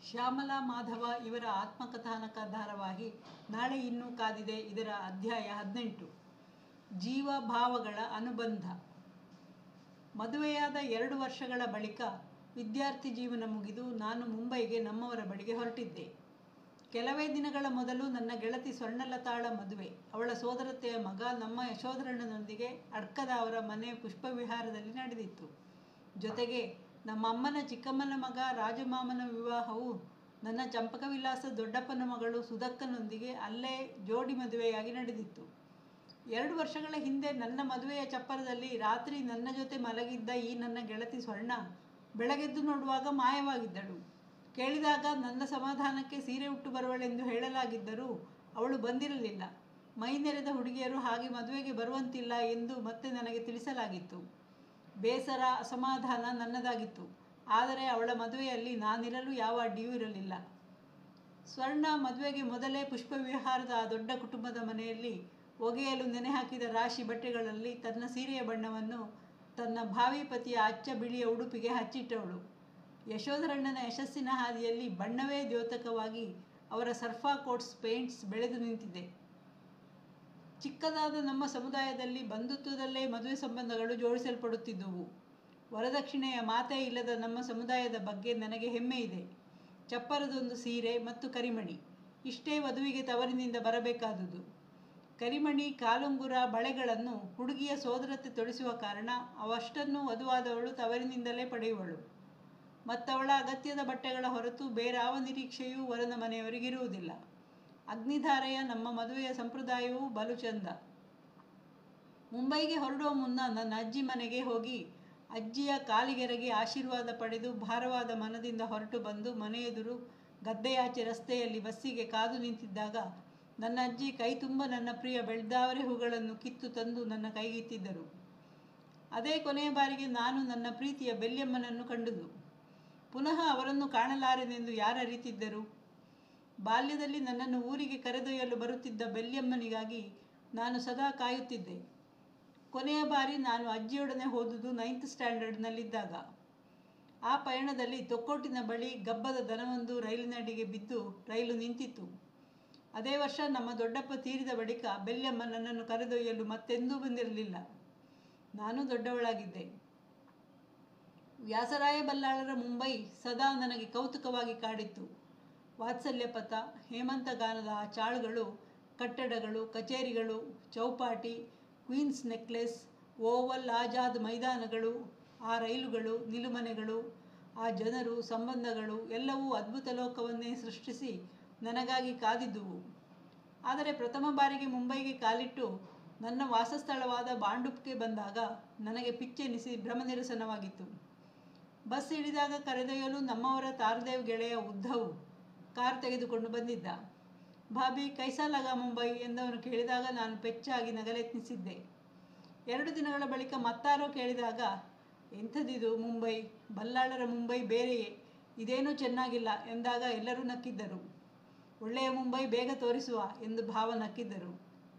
ಶ್ಯಾಮಲಾ ಮಾಧವ ಇವರ ಆತ್ಮಕಥಾನಕ ಧಾರಾವಾಹಿ ನಾಳೆ ಇನ್ನೂ ಕಾದಿದೆ ಇದರ ಅಧ್ಯಾಯ ಹದಿನೆಂಟು ಜೀವ ಭಾವಗಳ ಅನುಬಂಧ ಮದುವೆಯಾದ ಎರಡು ವರ್ಷಗಳ ಬಳಿಕ ವಿದ್ಯಾರ್ಥಿ ಜೀವನ ಮುಗಿದು ನಾನು ಮುಂಬೈಗೆ ನಮ್ಮವರ ಬಳಿಗೆ ಹೊರಟಿದ್ದೆ ಕೆಲವೇ ದಿನಗಳ ಮೊದಲು ನನ್ನ ಗೆಳತಿ ಸ್ವರ್ಣಲತಾಳ ಮದುವೆ ಅವಳ ಸೋದರತೆಯ ಮಗ ನಮ್ಮ ಯಶೋಧರಣ್ಣನೊಂದಿಗೆ ಅಡ್ಕದ ಅವರ ಮನೆ ಪುಷ್ಪವಿಹಾರದಲ್ಲಿ ನಡೆದಿತ್ತು ಜೊತೆಗೆ ನಮ್ಮ ಅಮ್ಮನ ಚಿಕ್ಕಮ್ಮನ ಮಗ ರಾಜಮಾಮನ ವಿವಾಹವು ನನ್ನ ಚಂಪಕವಿಲಾಸ ದೊಡ್ಡಪ್ಪನ ಮಗಳು ಸುಧಕ್ಕನೊಂದಿಗೆ ಅಲ್ಲೇ ಜೋಡಿ ಮದುವೆಯಾಗಿ ನಡೆದಿತ್ತು ಎರಡು ವರ್ಷಗಳ ಹಿಂದೆ ನನ್ನ ಮದುವೆಯ ಚಪ್ಪರದಲ್ಲಿ ರಾತ್ರಿ ನನ್ನ ಜೊತೆ ಮಲಗಿದ್ದ ಈ ನನ್ನ ಗೆಳತಿ ಸ್ವರ್ಣ ಬೆಳಗೆದ್ದು ನೋಡುವಾಗ ಮಾಯವಾಗಿದ್ದಳು ಕೇಳಿದಾಗ ನನ್ನ ಸಮಾಧಾನಕ್ಕೆ ಸೀರೆ ಉಟ್ಟು ಬರುವಳೆಂದು ಹೇಳಲಾಗಿದ್ದರೂ ಅವಳು ಬಂದಿರಲಿಲ್ಲ ಮೈ ನೆರೆದ ಹುಡುಗಿಯರು ಹಾಗೆ ಮದುವೆಗೆ ಬರುವಂತಿಲ್ಲ ಎಂದು ಮತ್ತೆ ನನಗೆ ತಿಳಿಸಲಾಗಿತ್ತು ಬೇಸರ ಅಸಮಾಧಾನ ನನ್ನದಾಗಿತ್ತು ಆದರೆ ಅವಳ ಮದುವೆಯಲ್ಲಿ ನಾನಿರಲು ಯಾವ ಅಡ್ಡಿಯೂ ಇರಲಿಲ್ಲ ಸ್ವರ್ಣ ಮದುವೆಗೆ ಮೊದಲೇ ಪುಷ್ಪವಿಹಾರದ ಆ ದೊಡ್ಡ ಕುಟುಂಬದ ಮನೆಯಲ್ಲಿ ಒಗೆಯಲು ನೆನೆ ಹಾಕಿದ ರಾಶಿ ಬಟ್ಟೆಗಳಲ್ಲಿ ತನ್ನ ಸೀರೆಯ ಬಣ್ಣವನ್ನು ತನ್ನ ಭಾವಿ ಪತಿಯ ಅಚ್ಚ ಬಿಳಿಯ ಉಡುಪಿಗೆ ಹಚ್ಚಿಟ್ಟವಳು ಯಶೋಧರಣ್ಣನ ಯಶಸ್ಸಿನ ಹಾದಿಯಲ್ಲಿ ಬಣ್ಣವೇ ದ್ಯೋತಕವಾಗಿ ಅವರ ಸರ್ಫಾ ಕೋಟ್ಸ್ ಪೇಂಟ್ಸ್ ಬೆಳೆದು ನಿಂತಿದೆ ಚಿಕ್ಕದಾದ ನಮ್ಮ ಸಮುದಾಯದಲ್ಲಿ ಬಂಧುತ್ವದಲ್ಲೇ ಮದುವೆ ಸಂಬಂಧಗಳು ಜೋಡಿಸಲ್ಪಡುತ್ತಿದ್ದುವು ವರದಕ್ಷಿಣೆಯ ಮಾತೇ ಇಲ್ಲದ ನಮ್ಮ ಸಮುದಾಯದ ಬಗ್ಗೆ ನನಗೆ ಹೆಮ್ಮೆ ಇದೆ ಚಪ್ಪರದೊಂದು ಸೀರೆ ಮತ್ತು ಕರಿಮಣಿ ಇಷ್ಟೇ ವಧುವಿಗೆ ತವರಿನಿಂದ ಬರಬೇಕಾದುದು ಕರಿಮಣಿ ಕಾಲುಂಗುರ ಬಳೆಗಳನ್ನು ಹುಡುಗಿಯ ಸೋದರತೆ ತೊಡಿಸುವ ಕಾರಣ ಅವಷ್ಟನ್ನು ವಧುವಾದವಳು ತವರಿನಿಂದಲೇ ಪಡೆಯುವಳು ಮತ್ತವಳ ಅಗತ್ಯದ ಬಟ್ಟೆಗಳ ಹೊರತು ಬೇರಾವ ನಿರೀಕ್ಷೆಯೂ ವರನ ಮನೆಯವರಿಗಿರುವುದಿಲ್ಲ ಅಗ್ನಿಧಾರೆಯ ನಮ್ಮ ಮದುವೆಯ ಸಂಪ್ರದಾಯವೂ ಬಲು ಚಂದ ಮುಂಬೈಗೆ ಹೊರಡುವ ಮುನ್ನ ನನ್ನ ಅಜ್ಜಿ ಮನೆಗೆ ಹೋಗಿ ಅಜ್ಜಿಯ ಕಾಲಿಗೆರಗಿ ಆಶೀರ್ವಾದ ಪಡೆದು ಭಾರವಾದ ಮನದಿಂದ ಹೊರಟು ಬಂದು ಮನೆಯೆದುರು ಗದ್ದೆಯಾಚೆ ರಸ್ತೆಯಲ್ಲಿ ಬಸ್ಸಿಗೆ ಕಾದು ನಿಂತಿದ್ದಾಗ ನನ್ನ ಅಜ್ಜಿ ಕೈ ತುಂಬ ನನ್ನ ಪ್ರಿಯ ಬೆಳ್ದಾವರೆ ಹೂಗಳನ್ನು ಕಿತ್ತು ತಂದು ನನ್ನ ಕೈಗಿತ್ತಿದ್ದರು ಅದೇ ಕೊನೆಯ ಬಾರಿಗೆ ನಾನು ನನ್ನ ಪ್ರೀತಿಯ ಬೆಲ್ಯಮ್ಮನನ್ನು ಕಂಡುದು ಪುನಃ ಅವರನ್ನು ಕಾಣಲಾರೆನೆಂದು ಯಾರರಿತಿದ್ದರು ಬಾಲ್ಯದಲ್ಲಿ ನನ್ನನ್ನು ಊರಿಗೆ ಕರೆದೊಯ್ಯಲು ಬರುತ್ತಿದ್ದ ಬೆಲ್ಯಮ್ಮನಿಗಾಗಿ ನಾನು ಸದಾ ಕಾಯುತ್ತಿದ್ದೆ ಕೊನೆಯ ಬಾರಿ ನಾನು ಅಜ್ಜಿಯೊಡನೆ ಹೋದುದು ನೈನ್ತ್ ಸ್ಟ್ಯಾಂಡರ್ಡ್ನಲ್ಲಿದ್ದಾಗ ಆ ಪಯಣದಲ್ಲಿ ತೊಕ್ಕೋಟಿನ ಬಳಿ ಗಬ್ಬದ ದನವೊಂದು ರೈಲಿನಡಿಗೆ ಬಿದ್ದು ರೈಲು ನಿಂತಿತ್ತು ಅದೇ ವರ್ಷ ನಮ್ಮ ದೊಡ್ಡಪ್ಪ ತೀರಿದ ಬಳಿಕ ಬೆಲ್ಯಮ್ಮ ನನ್ನನ್ನು ಕರೆದೊಯ್ಯಲು ಮತ್ತೆಂದೂ ಬಂದಿರಲಿಲ್ಲ ನಾನು ದೊಡ್ಡವಳಾಗಿದ್ದೆ ವ್ಯಾಸರಾಯ ಬಲ್ಲಾಳರ ಮುಂಬೈ ಸದಾ ನನಗೆ ಕೌತುಕವಾಗಿ ಕಾಡಿತ್ತು ವಾತ್ಸಲ್ಯ ಪಥ ಹೇಮಂತ ಗಾನದ ಆ ಚಾಳುಗಳು ಕಟ್ಟಡಗಳು ಕಚೇರಿಗಳು Chowpatty Queen's Necklace Oval Azad ಮೈದಾನಗಳು ಆ ರೈಲುಗಳು ನಿಲುಮನೆಗಳು ಆ ಜನರು ಸಂಬಂಧಗಳು ಎಲ್ಲವೂ ಅದ್ಭುತ ಲೋಕವನ್ನೇ ಸೃಷ್ಟಿಸಿ ನನಗಾಗಿ ಕಾದಿದ್ದುವು ಆದರೆ ಪ್ರಥಮ ಬಾರಿಗೆ ಮುಂಬೈಗೆ ಕಾಲಿಟ್ಟು ನನ್ನ ವಾಸಸ್ಥಳವಾದ ಬಾಂಡುಪ್ಗೆ ಬಂದಾಗ ನನಗೆ ಪಿಚ್ಚೆನಿಸಿ ಭ್ರಮನಿರಸನವಾಗಿತ್ತು ಬಸ್ ಇಳಿದಾಗ ಕರೆದೊಯ್ಯಲು ನಮ್ಮವರ ತಾರದೇವ್ ಗೆಳೆಯ ಉದ್ಧವ್ ಕಾರ್ ತೆಗೆದುಕೊಂಡು ಬಂದಿದ್ದ ಭಾಬಿ ಕೈಸಾಲಗ ಮುಂಬೈ ಎಂದವನು ಕೇಳಿದಾಗ ನಾನು ಪೆಚ್ಚಾಗಿ ನಗಲೆತ್ನಿಸಿದ್ದೆ ಎರಡು ದಿನಗಳ ಬಳಿಕ ಮತ್ತಾರೋ ಕೇಳಿದಾಗ ಎಂಥದಿದು ಮುಂಬೈ ಬಲ್ಲಾಳರ ಮುಂಬೈ ಬೇರೆಯೇ ಇದೇನೂ ಚೆನ್ನಾಗಿಲ್ಲ ಎಂದಾಗ ಎಲ್ಲರೂ ನಕ್ಕಿದ್ದರು ಒಳ್ಳೆಯ ಮುಂಬೈ ಬೇಗ ತೋರಿಸುವ ಎಂದು ಭಾವ ನಕ್ಕಿದ್ದರು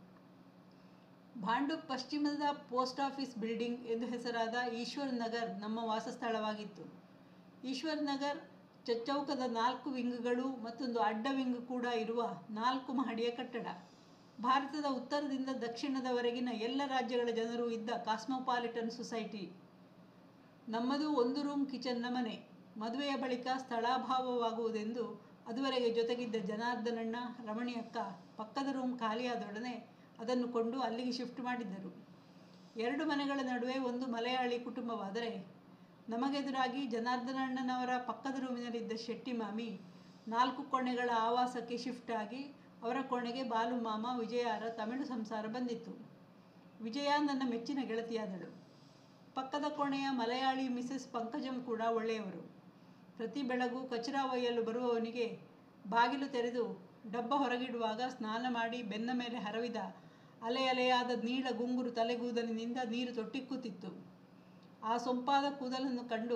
ಭಾಂಡು ಪಶ್ಚಿಮದ ಪೋಸ್ಟ್ ಆಫೀಸ್ ಬಿಲ್ಡಿಂಗ್ ಎಂದು ಹೆಸರಾದ ಈಶ್ವರ್ ನಗರ್ ನಮ್ಮ ವಾಸಸ್ಥಳವಾಗಿತ್ತು ಈಶ್ವರ್ ನಗರ್ ಚಚ್ಚೌಕದ ನಾಲ್ಕು ವಿಂಗ್ಗಳು ಮತ್ತೊಂದು ಅಡ್ಡ ವಿಂಗ್ ಕೂಡ ಇರುವ ನಾಲ್ಕು ಮಹಡಿಯ ಕಟ್ಟಡ ಭಾರತದ ಉತ್ತರದಿಂದ ದಕ್ಷಿಣದವರೆಗಿನ ಎಲ್ಲ ರಾಜ್ಯಗಳ ಜನರು ಇದ್ದ ಕಾಸ್ಮೋಪಾಲಿಟನ್ ಸೊಸೈಟಿ ನಮ್ಮದು ಒಂದು ರೂಮ್ ಕಿಚನ್ನ ಮನೆ ಮದುವೆಯ ಬಳಿಕ ಸ್ಥಳಾಭಾವವಾಗುವುದೆಂದು ಅದುವರೆಗೆ ಜೊತೆಗಿದ್ದ ಜನಾರ್ದನಣ್ಣ ರಮಣಿಯಕ್ಕ ಪಕ್ಕದ ರೂಮ್ ಖಾಲಿಯಾದೊಡನೆ ಅದನ್ನು ಕೊಂಡು ಅಲ್ಲಿಗೆ ಶಿಫ್ಟ್ ಮಾಡಿದ್ದರು ಎರಡು ಮನೆಗಳ ನಡುವೆ ಒಂದು ಮಲಯಾಳಿ ಕುಟುಂಬವಾದರೆ ನಮಗೆದುರಾಗಿ ಜನಾರ್ದನಣ್ಣನವರ ಪಕ್ಕದ ರೂಮಿನಲ್ಲಿದ್ದ ಶೆಟ್ಟಿ ಮಾಮಿ ನಾಲ್ಕು ಕೋಣೆಗಳ ಆವಾಸಕ್ಕೆ ಶಿಫ್ಟ್ ಆಗಿ ಅವರ ಕೋಣೆಗೆ ಬಾಲು ಮಾಮ ವಿಜಯಾರ ತಮಿಳು ಸಂಸಾರ ಬಂದಿತ್ತು ವಿಜಯ ನನ್ನ ಮೆಚ್ಚಿನ ಗೆಳತಿಯಾದಳು ಪಕ್ಕದ ಕೋಣೆಯ ಮಲಯಾಳಿ ಮಿಸೆಸ್ ಪಂಕಜಂ ಕೂಡ ಒಳ್ಳೆಯವರು ಪ್ರತಿ ಬೆಳಗು ಕಚರ ಒಯ್ಯಲು ಬರುವವನಿಗೆ ಬಾಗಿಲು ತೆರೆದು ಡಬ್ಬ ಹೊರಗಿಡುವಾಗ ಸ್ನಾನ ಮಾಡಿ ಬೆನ್ನ ಮೇಲೆ ಹರವಿದ ಅಲೆ ಅಲೆಯಾದ ನೀಳ ಗುಂಗುರು ತಲೆಗೂದಲಿನಿಂದ ನೀರು ತೊಟ್ಟಿಕ್ಕುತ್ತಿತ್ತು ಆ ಸೊಂಪಾದ ಕೂದಲನ್ನು ಕಂಡು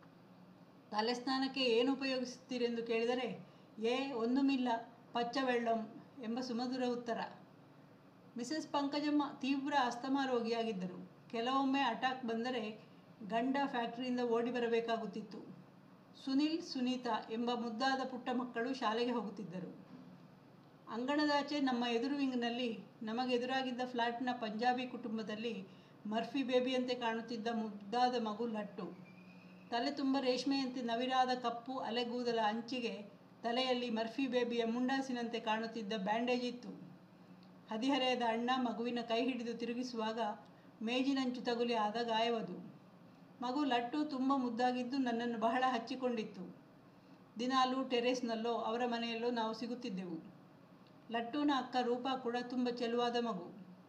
ತಲೆ ಸ್ನಾನಕ್ಕೆ ಏನು ಉಪಯೋಗಿಸುತ್ತೀರೆಂದು ಕೇಳಿದರೆ ಏ ಒಂದುಮಿಲ್ಲ ಪಚ್ಚ ವೆಳ್ಳಂ ಎಂಬ ಸುಮಧುರ ಉತ್ತರ ಮಿಸೆಸ್ ಪಂಕಜಮ್ಮ ತೀವ್ರ ಅಸ್ತಮಾ ರೋಗಿಯಾಗಿದ್ದರು ಕೆಲವೊಮ್ಮೆ ಅಟ್ಯಾಕ್ ಬಂದರೆ ಗಂಡ ಫ್ಯಾಕ್ಟರಿಯಿಂದ ಓಡಿ ಬರಬೇಕಾಗುತ್ತಿತ್ತು ಸುನಿಲ್ ಸುನೀತಾ ಎಂಬ ಮುದ್ದಾದ ಪುಟ್ಟ ಮಕ್ಕಳು ಶಾಲೆಗೆ ಹೋಗುತ್ತಿದ್ದರು ಅಂಗಣದಾಚೆ ನಮ್ಮ ಎದುರು ವಿಂಗ್ನಲ್ಲಿ ನಮಗೆದುರಾಗಿದ್ದ ಫ್ಲ್ಯಾಟ್ನ ಪಂಜಾಬಿ ಕುಟುಂಬದಲ್ಲಿ ಮರ್ಫಿ ಬೇಬಿಯಂತೆ ಕಾಣುತ್ತಿದ್ದ ಮುದ್ದಾದ ಮಗು ಲಟ್ಟು ತಲೆ ತುಂಬ ರೇಷ್ಮೆಯಂತೆ ನವಿರಾದ ಕಪ್ಪು ಅಲೆಗೂದಲ ಅಂಚಿಗೆ ತಲೆಯಲ್ಲಿ ಮರ್ಫಿ ಬೇಬಿಯ ಮುಂಡಾಸಿನಂತೆ ಕಾಣುತ್ತಿದ್ದ ಬ್ಯಾಂಡೇಜ್ ಇತ್ತು ಹದಿಹರೆಯದ ಅಣ್ಣ ಮಗುವಿನ ಕೈ ಹಿಡಿದು ತಿರುಗಿಸುವಾಗ ಮೇಜಿನಂಚು ತಗುಲಿ ಆದ ಗಾಯವದು ಮಗು ಲಟ್ಟು ತುಂಬ ಮುದ್ದಾಗಿದ್ದು ನನ್ನನ್ನು ಬಹಳ ಹಚ್ಚಿಕೊಂಡಿತ್ತು ದಿನಾಲೂ ಟೆರೇಸ್ನಲ್ಲೋ ಅವರ ಮನೆಯಲ್ಲೋ ನಾವು ಸಿಗುತ್ತಿದ್ದೆವು ಲಟ್ಟುನ ಅಕ್ಕ ರೂಪಾ ಕೂಡ ತುಂಬ ಚೆಲುವಾದ ಮಗು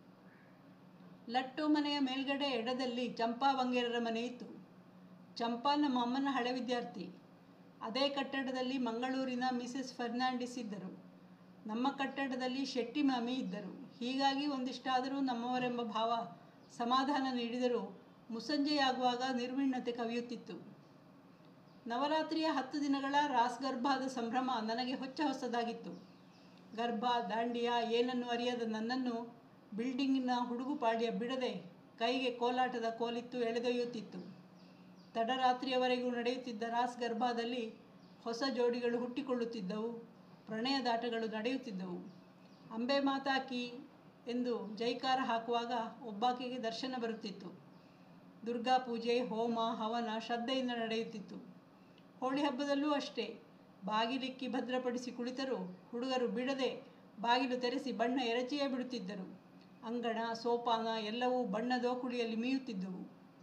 ಲಟ್ಟು ಮನೆಯ ಮೇಲ್ಗಡೆ ಎಡದಲ್ಲಿ ಚಂಪಾ ಬಂಗೇರರ ಮನೆ ಇತ್ತು ಚಂಪಾ ನಮ್ಮ ಅಮ್ಮನ ಹಳೆ ವಿದ್ಯಾರ್ಥಿ ಅದೇ ಕಟ್ಟಡದಲ್ಲಿ ಮಂಗಳೂರಿನ ಮಿಸೆಸ್ ಫರ್ನಾಂಡಿಸ್ ಇದ್ದರು ನಮ್ಮ ಕಟ್ಟಡದಲ್ಲಿ ಶೆಟ್ಟಿ ಮಾಮಿ ಇದ್ದರು ಹೀಗಾಗಿ ಒಂದಿಷ್ಟಾದರೂ ನಮ್ಮವರೆಂಬ ಭಾವ ಸಮಾಧಾನ ನೀಡಿದರೂ ಮುಸ್ಸಂಜೆಯಾಗುವಾಗ ನಿರ್ವಿಣ್ಣತೆ ಕವಿಯುತ್ತಿತ್ತು ನವರಾತ್ರಿಯ ಹತ್ತು ದಿನಗಳ ರಾಸ್ ಗರ್ಭಾದ ಸಂಭ್ರಮ ನನಗೆ ಹೊಚ್ಚ ಹೊಸದಾಗಿತ್ತು ಗರ್ಭ ದಾಂಡಿಯ ಏನನ್ನು ಅರಿಯದ ನನ್ನನ್ನು ಬಿಲ್ಡಿಂಗಿನ ಹುಡುಗುಪಾಡಿಯ ಬಿಡದೆ ಕೈಗೆ ಕೋಲಾಟದ ಕೋಲಿತ್ತು ಎಳೆದೊಯ್ಯುತ್ತಿತ್ತು ತಡರಾತ್ರಿಯವರೆಗೂ ನಡೆಯುತ್ತಿದ್ದ ರಾಸ್ ಗರ್ಭಾದಲ್ಲಿ ಹೊಸ ಜೋಡಿಗಳು ಹುಟ್ಟಿಕೊಳ್ಳುತ್ತಿದ್ದವು ಪ್ರಣಯದಾಟಗಳು ನಡೆಯುತ್ತಿದ್ದವು ಅಂಬೆ ಮಾತಾಕಿ ಎಂದು ಜೈಕಾರ ಹಾಕುವಾಗ ಒಬ್ಬಾಕೆಗೆ ದರ್ಶನ ಬರುತ್ತಿತ್ತು ದುರ್ಗಾ ಪೂಜೆ ಹೋಮ ಹವನ ಶ್ರದ್ಧೆಯಿಂದ ನಡೆಯುತ್ತಿತ್ತು ಹೋಳಿ ಹಬ್ಬದಲ್ಲೂ ಅಷ್ಟೇ ಬಾಗಿಲಿಕ್ಕಿ ಭದ್ರಪಡಿಸಿ ಕುಳಿತರೂ ಹುಡುಗರು ಬಿಡದೆ ಬಾಗಿಲು ತೆರೆಸಿ ಬಣ್ಣ ಎರಚಿಯೇ ಬಿಡುತ್ತಿದ್ದರು ಅಂಗಣ ಸೋಪಾನ ಎಲ್ಲವೂ ಬಣ್ಣದೋಕುಳಿಯಲ್ಲಿ ಮೀಯುತ್ತಿದ್ದುವು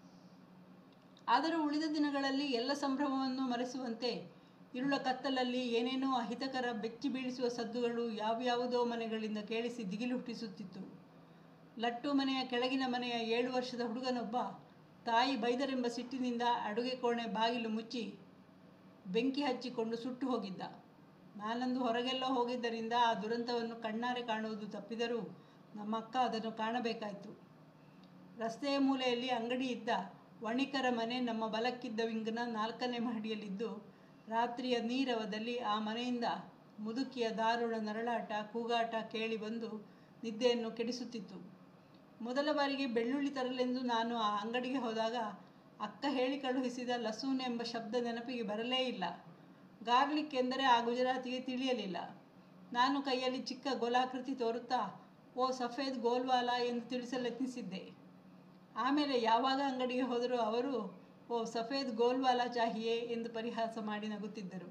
ಆದರೂ ಉಳಿದ ದಿನಗಳಲ್ಲಿ ಎಲ್ಲ ಸಂಭ್ರಮವನ್ನು ಮರೆಸುವಂತೆ ಇರುಳ ಕತ್ತಲಲ್ಲಿ ಏನೇನೋ ಅಹಿತಕರ ಬೆಚ್ಚಿ ಬೀಳಿಸುವ ಸದ್ದುಗಳು ಯಾವ್ಯಾವುದೋ ಮನೆಗಳಿಂದ ಕೇಳಿಸಿ ದಿಗಿಲು ಹುಟ್ಟಿಸುತ್ತಿತ್ತು ಲಟ್ಟು ಮನೆಯ ಕೆಳಗಿನ ಮನೆಯ ಏಳು ವರ್ಷದ ಹುಡುಗನೊಬ್ಬ ತಾಯಿ ಬೈದರೆಂಬ ಸಿಟ್ಟಿನಿಂದ ಅಡುಗೆ ಕೋಣೆ ಬಾಗಿಲು ಮುಚ್ಚಿ ಬೆಂಕಿ ಹಚ್ಚಿಕೊಂಡು ಸುಟ್ಟು ಹೋಗಿದ್ದ ನಾನಂದು ಹೊರಗೆಲ್ಲೋ ಹೋಗಿದ್ದರಿಂದ ಆ ದುರಂತವನ್ನು ಕಣ್ಣಾರೆ ಕಾಣುವುದು ತಪ್ಪಿದರೂ ನಮ್ಮ ಅಕ್ಕ ಅದನ್ನು ಕಾಣಬೇಕಾಯಿತು ರಸ್ತೆಯ ಮೂಲೆಯಲ್ಲಿ ಅಂಗಡಿ ಇದ್ದ ವಣಿಕರ ಮನೆ ನಮ್ಮ ಬಲಕ್ಕಿದ್ದ ವಿಂಗ್ನ ನಾಲ್ಕನೇ ಮಹಡಿಯಲ್ಲಿದ್ದು ರಾತ್ರಿಯ ನೀರವದಲ್ಲಿ ಆ ಮನೆಯಿಂದ ಮುದುಕಿಯ ದಾರುಣ ನರಳಾಟ ಕೂಗಾಟ ಕೇಳಿ ಬಂದು ನಿದ್ದೆಯನ್ನು ಕೆಡಿಸುತ್ತಿತ್ತು ಮೊದಲ ಬಾರಿಗೆ ಬೆಳ್ಳುಳ್ಳಿ ತರಲೆಂದು ನಾನು ಆ ಅಂಗಡಿಗೆ ಹೋದಾಗ ಅಕ್ಕ ಹೇಳಿ ಕಳುಹಿಸಿದ ಲಸೂನ್ ಎಂಬ ಶಬ್ದ ನೆನಪಿಗೆ ಬರಲೇ ಇಲ್ಲ ಗಾರ್ಲಿಕ್ ಎಂದರೆ ಆ ಗುಜರಾತಿಗೆ ತಿಳಿಯಲಿಲ್ಲ ನಾನು ಕೈಯಲ್ಲಿ ಚಿಕ್ಕ ಗೋಲಾಕೃತಿ ತೋರುತ್ತಾ ಓ ಸಫೇದ್ ಗೋಲ್ವಾಲ ಎಂದು ತಿಳಿಸಲೆತ್ನಿಸಿದ್ದೆ ಆಮೇಲೆ ಯಾವಾಗ ಅಂಗಡಿಗೆ ಹೋದರೂ ಅವರು ಓ ಸಫೇದ್ ಗೋಲ್ವಾಲ ಚಾಹಿಯೇ ಎಂದು ಪರಿಹಾಸ ಮಾಡಿ ನಗುತ್ತಿದ್ದರು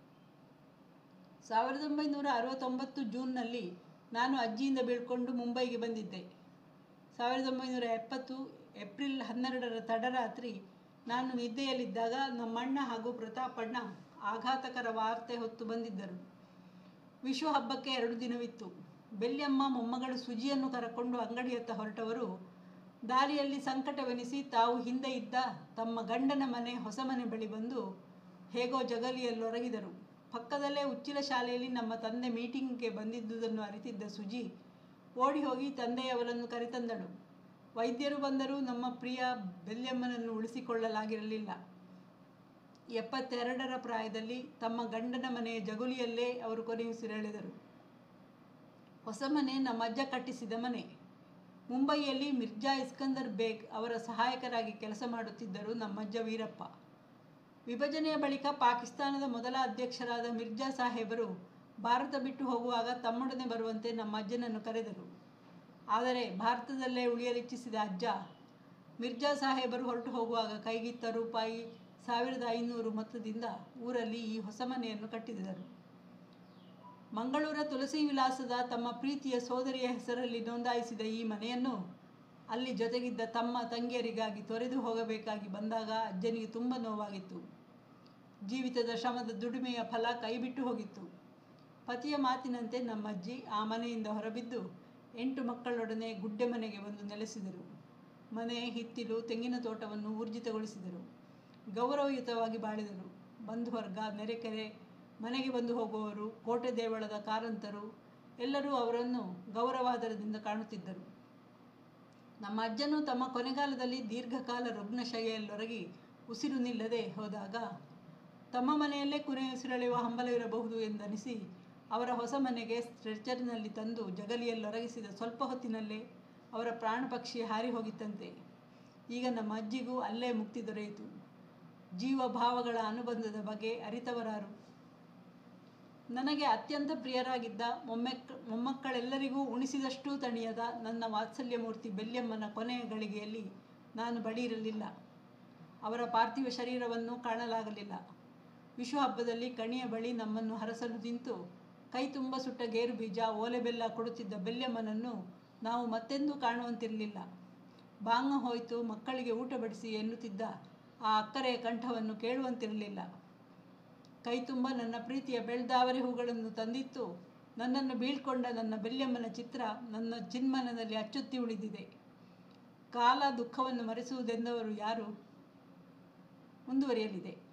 ಸಾವಿರದ ಒಂಬೈನೂರ ಅರವತ್ತೊಂಬತ್ತು ಜೂನ್ನಲ್ಲಿ ನಾನು ಅಜ್ಜಿಯಿಂದ ಬೀಳ್ಕೊಂಡು ಮುಂಬೈಗೆ ಬಂದಿದ್ದೆ ಸಾವಿರದ ಒಂಬೈನೂರ ಎಪ್ಪತ್ತು ಏಪ್ರಿಲ್ ಹನ್ನೆರಡರ ತಡರಾತ್ರಿ ನಾನು ನಿದ್ದೆಯಲ್ಲಿದ್ದಾಗ ನಮ್ಮಣ್ಣ ಹಾಗೂ ಪ್ರತಾಪಣ್ಣ ಆಘಾತಕರ ವಾರ್ತೆ ಹೊತ್ತು ಬಂದಿದ್ದರು ವಿಶ್ವ ಹಬ್ಬಕ್ಕೆ ಎರಡು ದಿನವಿತ್ತು ಬೆಲ್ಯಮ್ಮ ಮೊಮ್ಮಗಳು ಸುಜಿಯನ್ನು ಕರಕೊಂಡು ಅಂಗಡಿಯತ್ತ ಹೊರಟವರು ದಾರಿಯಲ್ಲಿ ಸಂಕಟವೆನಿಸಿ ತಾವು ಹಿಂದೆ ಇದ್ದ ತಮ್ಮ ಗಂಡನ ಮನೆ ಹೊಸ ಮನೆ ಬಳಿ ಬಂದು ಹೇಗೋ ಜಗಲಿಯಲ್ಲೊರಗಿದರು ಪಕ್ಕದಲ್ಲೇ ಉಚ್ಚಿಲ ಶಾಲೆಯಲ್ಲಿ ನಮ್ಮ ತಂದೆ ಮೀಟಿಂಗ್ಗೆ ಬಂದಿದ್ದುದನ್ನು ಅರಿತಿದ್ದ ಸುಜಿ ಓಡಿ ಹೋಗಿ ತಂದೆಯವರನ್ನು ಕರೆತಂದಳು ವೈದ್ಯರು ಬಂದರೂ ನಮ್ಮ ಪ್ರಿಯ ಬೆಲ್ಯಮ್ಮನನ್ನು ಉಳಿಸಿಕೊಳ್ಳಲಾಗಿರಲಿಲ್ಲ ಎಪ್ಪತ್ತೆರಡರ ಪ್ರಾಯದಲ್ಲಿ ತಮ್ಮ ಗಂಡನ ಮನೆಯ ಜಗುಲಿಯಲ್ಲೇ ಅವರು ಕೊನೆಯುಸಿರೆಳೆದರು ಹೊಸ ಮನೆ ನಮ್ಮ ಅಜ್ಜ ಕಟ್ಟಿಸಿದ ಮನೆ ಮುಂಬಯಿಯಲ್ಲಿ ಮಿರ್ಜಾ ಇಸ್ಕಂದರ್ ಬೇಗ್ ಅವರ ಸಹಾಯಕರಾಗಿ ಕೆಲಸ ಮಾಡುತ್ತಿದ್ದರು ನಮ್ಮಜ್ಜ ವೀರಪ್ಪ ವಿಭಜನೆಯ ಬಳಿಕ ಪಾಕಿಸ್ತಾನದ ಮೊದಲ ಅಧ್ಯಕ್ಷರಾದ ಮಿರ್ಜಾ ಸಾಹೇಬರು ಭಾರತ ಬಿಟ್ಟು ಹೋಗುವಾಗ ತಮ್ಮೊಡನೆ ಬರುವಂತೆ ನಮ್ಮ ಅಜ್ಜನನ್ನು ಕರೆದರು ಆದರೆ ಭಾರತದಲ್ಲೇ ಉಳಿಯಲಿಚ್ಛಿಸಿದ ಅಜ್ಜ ಮಿರ್ಜಾ ಸಾಹೇಬರು ಹೊರಟು ಹೋಗುವಾಗ ಕೈಗಿತ್ತ ರೂಪಾಯಿ ಸಾವಿರದ ಐನೂರು ಮೊತ್ತದಿಂದ ಊರಲ್ಲಿ ಈ ಹೊಸ ಮನೆಯನ್ನು ಕಟ್ಟಿದರು ಮಂಗಳೂರ ತುಳಸಿ ವಿಲಾಸದ ತಮ್ಮ ಪ್ರೀತಿಯ ಸೋದರಿಯ ಹೆಸರಲ್ಲಿ ನೋಂದಾಯಿಸಿದ ಈ ಮನೆಯನ್ನು ಅಲ್ಲಿ ಜೊತೆಗಿದ್ದ ತಮ್ಮ ತಂಗಿಯರಿಗಾಗಿ ತೊರೆದು ಹೋಗಬೇಕಾಗಿ ಬಂದಾಗ ಅಜ್ಜನಿಗೆ ತುಂಬ ನೋವಾಗಿತ್ತು ಜೀವಿತದ ಶ್ರಮದ ದುಡಿಮೆಯ ಫಲ ಕೈಬಿಟ್ಟು ಹೋಗಿತ್ತು ಪತಿಯ ಮಾತಿನಂತೆ ನಮ್ಮಜ್ಜಿ ಆ ಮನೆಯಿಂದ ಹೊರಬಿದ್ದು ಎಂಟು ಮಕ್ಕಳೊಡನೆ ಗುಡ್ಡೆ ಮನೆಗೆ ಬಂದು ನೆಲೆಸಿದರು ಮನೆ ಹಿತ್ತಿಲು ತೆಂಗಿನ ತೋಟವನ್ನು ಊರ್ಜಿತಗೊಳಿಸಿದರು ಗೌರವಯುತವಾಗಿ ಬಾಳಿದರು ಬಂಧುವರ್ಗ ನೆರೆಕೆರೆ ಮನೆಗೆ ಬಂದು ಹೋಗುವವರು ಕೋಟೆ ದೇವಳದ ಕಾರಂತರು ಎಲ್ಲರೂ ಅವರನ್ನು ಗೌರವಾದರದಿಂದ ಕಾಣುತ್ತಿದ್ದರು ನಮ್ಮ ಅಜ್ಜನು ತಮ್ಮ ಕೊನೆಗಾಲದಲ್ಲಿ ದೀರ್ಘಕಾಲ ರುಗ್ನಶಯ್ಯೆಯಲ್ಲೊರಗಿ ಉಸಿರು ನಿಲ್ಲದೆ ಹೋದಾಗ ತಮ್ಮ ಮನೆಯಲ್ಲೇ ಕೊನೆಯುಸಿರೆಳೆಯುವ ಹಂಬಲವಿರಬಹುದು ಎಂದನಿಸಿ ಅವರ ಹೊಸ ಮನೆಗೆ ಸ್ಟ್ರೆಚರ್ನಲ್ಲಿ ತಂದು ಜಗಲಿಯಲ್ಲೊರಗಿಸಿದ ಸ್ವಲ್ಪ ಹೊತ್ತಿನಲ್ಲೇ ಅವರ ಪ್ರಾಣ ಪಕ್ಷಿ ಹಾರಿ ಹೋಗಿತ್ತಂತೆ ಈಗ ನಮ್ಮ ಅಜ್ಜಿಗೂ ಅಲ್ಲೇ ಮುಕ್ತಿ ದೊರೆಯಿತು ಜೀವ ಭಾವಗಳ ಅನುಬಂಧದ ಬಗ್ಗೆ ಅರಿತವರಾರು ನನಗೆ ಅತ್ಯಂತ ಪ್ರಿಯರಾಗಿದ್ದ ಮೊಮ್ಮೆಕ್ ಮೊಮ್ಮಕ್ಕಳೆಲ್ಲರಿಗೂ ಉಣಿಸಿದಷ್ಟೂ ತಣಿಯದ ನನ್ನ ವಾತ್ಸಲ್ಯ ಮೂರ್ತಿ ಬೆಲ್ಯಮ್ಮನ ಕೊನೆಯ ಗಳಿಗೆಯಲ್ಲಿ ನಾನು ಬಳಿ ಇರಲಿಲ್ಲ ಅವರ ಪಾರ್ಥಿವ ಶರೀರವನ್ನು ಕಾಣಲಾಗಲಿಲ್ಲ ವಿಷು ಹಬ್ಬದಲ್ಲಿ ಕಣಿಯ ಬಳಿ ನಮ್ಮನ್ನು ಹರಸಲು ನಿಂತು ಕೈ ತುಂಬ ಸುಟ್ಟ ಗೇರು ಬೀಜ ಓಲೆ ಬೆಲ್ಲ ಕೊಡುತ್ತಿದ್ದ ಬೆಲ್ಯಮ್ಮನನ್ನು ನಾವು ಮತ್ತೆಂದೂ ಕಾಣುವಂತಿರಲಿಲ್ಲ ಬಾಂಗ ಹೋಯ್ತು ಮಕ್ಕಳಿಗೆ ಊಟ ಬಡಿಸಿ ಎನ್ನುತ್ತಿದ್ದ ಆ ಅಕ್ಕರೆಯ ಕಂಠವನ್ನು ಕೇಳುವಂತಿರಲಿಲ್ಲ ಕೈ ತುಂಬ ನನ್ನ ಪ್ರೀತಿಯ ಬೆಳ್ದಾವರೆ ಹೂಗಳನ್ನು ತಂದಿತ್ತು ನನ್ನನ್ನು ಬೀಳ್ಕೊಂಡ ನನ್ನ ಬೆಲ್ಯಮ್ಮನ ಚಿತ್ರ ನನ್ನ ಚಿನ್ಮನದಲ್ಲಿ ಅಚ್ಚುತ್ತಿ ಉಳಿದಿದೆ ಕಾಲ ದುಃಖವನ್ನು ಮರೆಸುವುದೆಂದವರು ಯಾರು ಮುಂದುವರಿಯಲಿದೆ